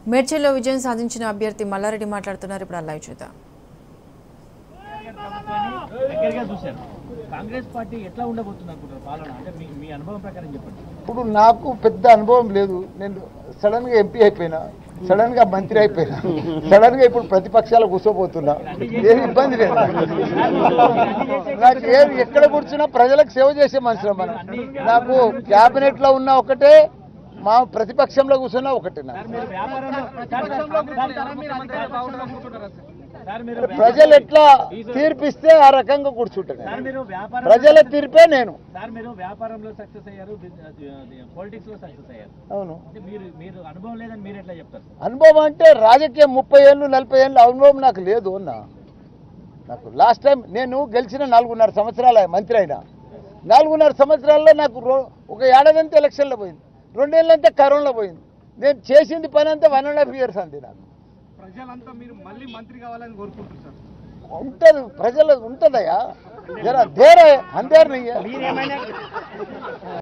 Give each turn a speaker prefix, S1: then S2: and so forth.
S1: మేడ్చల్లో విజయం సాధించిన అభ్యర్థి మల్లారెడ్డి మాట్లాడుతున్నారు ఇప్పుడు ఆ లైవ్ చూద్దాం
S2: ప్రభుత్వాన్ని దగ్గరగా చూశారు కాంగ్రెస్ పార్టీ ఎట్లా ఉండబోతుంది అనుకుంటారు పాలన అంటే మీ మీ అనుభవం ప్రకారం చెప్పండి
S3: ఇప్పుడు నాకు పెద్ద అనుభవం లేదు నేను సడన్ గా ఎంపీ అయిపోయినా సడన్ గా మంత్రి అయిపోయినా సడన్ గా ఇప్పుడు ప్రతిపక్షాలు కూర్చోబోతున్నా ఏమి ఇబ్బంది లేదు నాకు ఏది ఎక్కడ కూర్చున్నా ప్రజలకు సేవ చేసే మనుషులు మనం నాకు క్యాబినెట్ లో ఉన్న ఒకటే మా ప్రతిపక్షంలో కూర్చున్నా ఒకటే నాకు
S2: సార్ మీరు వ్యాపారంలో సార్ మీరు
S3: ప్రజలు ఎట్లా తీర్పిస్తే ఆ రకంగా కూర్చుంటాను
S2: సార్ మీరు వ్యాపారం
S3: ప్రజల తీర్పే నేను
S2: సార్ మీరు వ్యాపారంలో సక్సెస్ అయ్యారు పాలిటిక్స్ లో సక్సెస్ అయ్యారు
S3: అవును
S2: అంటే మీరు మీరు అనుభవం లేదని మీరు ఎట్లా చెప్తారు
S3: అనుభవం అంటే రాజకీయం ముప్పై ఏళ్ళు నలభై ఏళ్ళు అనుభవం నాకు లేదు అన్న నాకు లాస్ట్ టైం నేను గెలిచిన నాలుగున్నర సంవత్సరాల మంత్రి అయినా నాలుగున్నర సంవత్సరాల్లో నాకు రో- ఒక ఏడాదంతా ఎలక్షన్లో పోయింది రెండేళ్ళంతా కరోనాలో పోయింది నేను చేసింది పని అంతా వన్ అండ్ హాఫ్ ఇయర్స్ అండి నాకు
S4: ప్రజలంతా మీరు మళ్ళీ మంత్రి కావాలని కోరుకుంటున్నారు సార్
S3: ఉంటుంది ప్రజలు ఉంటుందయ్యా జర దేరే అందరినీ